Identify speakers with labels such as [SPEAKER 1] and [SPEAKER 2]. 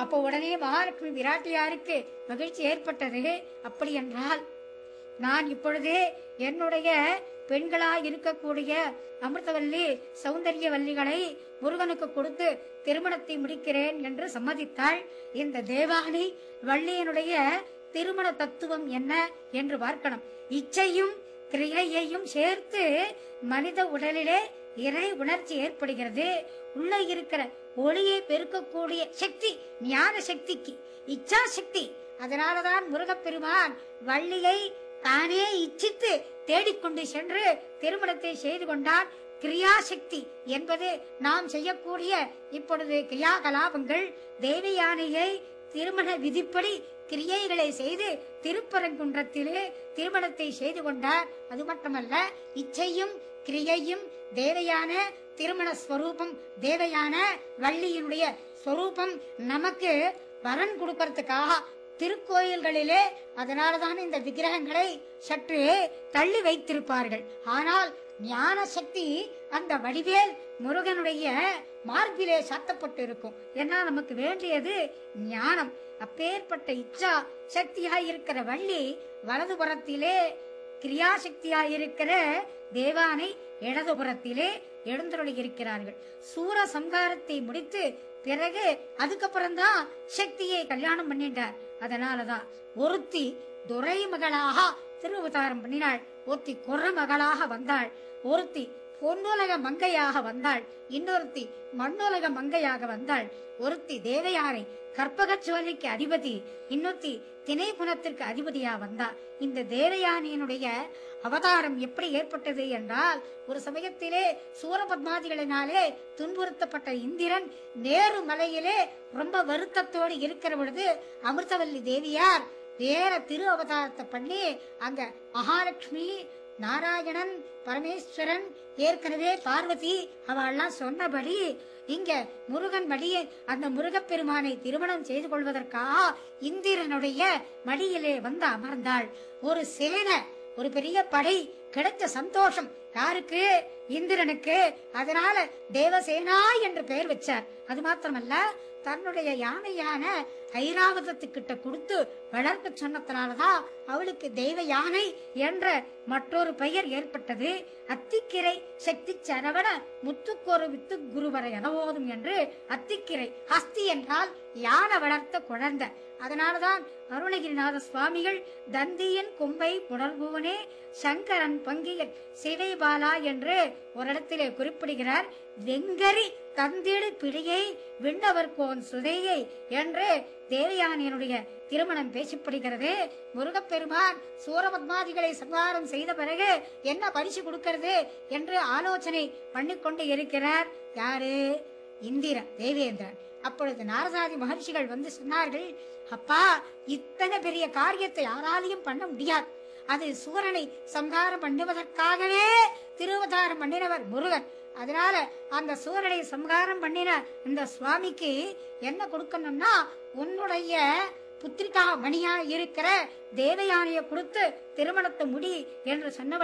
[SPEAKER 1] அப்போ உடனே மகாலட்சுமி விராட்டியாருக்கு மகிழ்ச்சி ஏற்பட்டது அப்படி என்றால் நான் இப்பொழுதே என்னுடைய பெண்களாய் இருக்கக்கூடிய அமிர்தவல்லி சௌந்தரியவல்லிகளை முருகனுக்கு கொடுத்து திருமணத்தை முடிக்கிறேன் என்று சம்மதித்தாள் இந்த தேவானி வள்ளியனுடைய திருமண தத்துவம் என்ன என்று பார்க்கணும் இச்சையும் கிரியையையும் சேர்த்து மனித உடலிலே இறை உணர்ச்சி ஏற்படுகிறது உள்ள இருக்கிற ஒளியை பெருக்கக்கூடிய சக்தி ஞான சக்திக்கு இச்சா சக்தி அதனாலதான் முருகப்பெருமான் வள்ளியை தானே இச்சித்து தேடிக்கொண்டு சென்று திருமணத்தை செய்து கொண்டான் கிரியாசக்தி என்பது நாம் செய்யக்கூடிய இப்பொழுது கிரியாகலாபங்கள் தேவயானையை திருமண விதிப்படி கிரியைகளை செய்து திருப்பரங்குன்றத்திலே திருமணத்தை செய்து கொண்டார் அது மட்டுமல்ல இச்சையும் கிரியையும் தேவையான திருமண ஸ்வரூபம் தேவையான வள்ளியினுடைய ஸ்வரூபம் நமக்கு வரன் கொடுக்கறதுக்காக திருக்கோயில்களிலே அதனாலதான் இந்த விக்கிரகங்களை சற்று தள்ளி வைத்திருப்பார்கள் ஆனால் ஞான சக்தி அந்த வடிவேல் முருகனுடைய மார்பிலே சாத்தப்பட்டு இருக்கும் ஏன்னா நமக்கு வேண்டியது ஞானம் அப்பேற்பட்ட இச்சா சக்தியாய் இருக்கிற வள்ளி வலதுபுறத்திலே கிரியாசக்தியாய் இருக்கிற தேவானை இடதுபுறத்திலே எழுந்தருளி இருக்கிறார்கள் சூர சம்ஹாரத்தை முடித்து பிறகு அதுக்கப்புறம்தான் சக்தியை கல்யாணம் பண்ணிட்டார் அதனாலதான் ஒருத்தி துரை மகளாக திருவதாரம் பண்ணினாள் ஒருத்தி குற மகளாக வந்தாள் ஒருத்தி பொன்னுலக மங்கையாக வந்தாள் இன்னொருத்தி மண்ணுலக மங்கையாக வந்தாள் ஒருத்தி தேவயானை கற்பகச்சுவலிக்கு அதிபதி இன்னொருத்தி திணைப்புணத்திற்கு அதிபதியா வந்தா இந்த தேவயானியினுடைய அவதாரம் எப்படி ஏற்பட்டது என்றால் ஒரு சமயத்திலே சூரபத்மாதிகளினாலே துன்புறுத்தப்பட்ட இந்திரன் நேரு மலையிலே ரொம்ப வருத்தத்தோடு இருக்கிற பொழுது அமிர்தவல்லி தேவியார் வேற திரு அவதாரத்தை பண்ணி அங்க மகாலட்சுமி நாராயணன் பரமேஸ்வரன் ஏற்கனவே பார்வதி அவெல்லாம் சொன்னபடி இங்க முருகன் மடியை அந்த முருகப்பெருமானை திருமணம் செய்து கொள்வதற்காக இந்திரனுடைய மடியிலே வந்து அமர்ந்தாள் ஒரு சேனை ஒரு பெரிய படை கிடைச்ச சந்தோஷம் யாருக்கு இந்திரனுக்கு அதனால தேவசேனா என்று பெயர் வச்சார் அது மாத்திரமல்ல தன்னுடைய யானையான ஐராவதத்துக்கிட்ட கொடுத்து வளர்க்க சொன்னதுனாலதான் அவளுக்கு தெய்வ யானை என்ற மற்றொரு பெயர் ஏற்பட்டது அத்திக்கிரை சக்தி சரவண முத்துக்கொரு வித்து குருவர எனவோதும் என்று அத்திக்கிரை ஹஸ்தி என்றால் யானை வளர்த்த குழந்தை அதனாலதான் அருணகிரிநாத சுவாமிகள் தந்தியன் கொம்பை புனர்புவனே சங்கரன் பங்கியன் சிவைபாலா என்று ஒரு இடத்திலே குறிப்பிடுகிறார் வெங்கரி தந்திடு பிடியை விண்ணவர்கோன் சுதையை என்று தேவயானியனுடைய திருமணம் பேசப்படுகிறது முருகப்பெருமான் சூரபத்மாதிகளை சம்ஹாரம் செய்த பிறகு என்ன பரிசு கொடுக்கிறது என்று ஆலோசனை பண்ணிக்கொண்டு இருக்கிறார் யாரு இந்திரன் தேவேந்திரன் அப்பொழுது நாரதாதி மகர்ஷிகள் வந்து சொன்னார்கள் அப்பா இத்தனை பெரிய காரியத்தை யாராலையும் பண்ண முடியாது அது சூரனை சம்ஹாரம் பண்ணுவதற்காகவே திருவதாரம் பண்ணினவர் முருகன் அதனால அந்த சூரனை சம்ஹாரம் பண்ணின இந்த சுவாமிக்கு என்ன கொடுக்கணும்னா உன்னுடைய புத்திரிகா மணியா இருக்கிற தேவயானையை கொடுத்து திருமணத்தை முடி என்று சொன்னபடி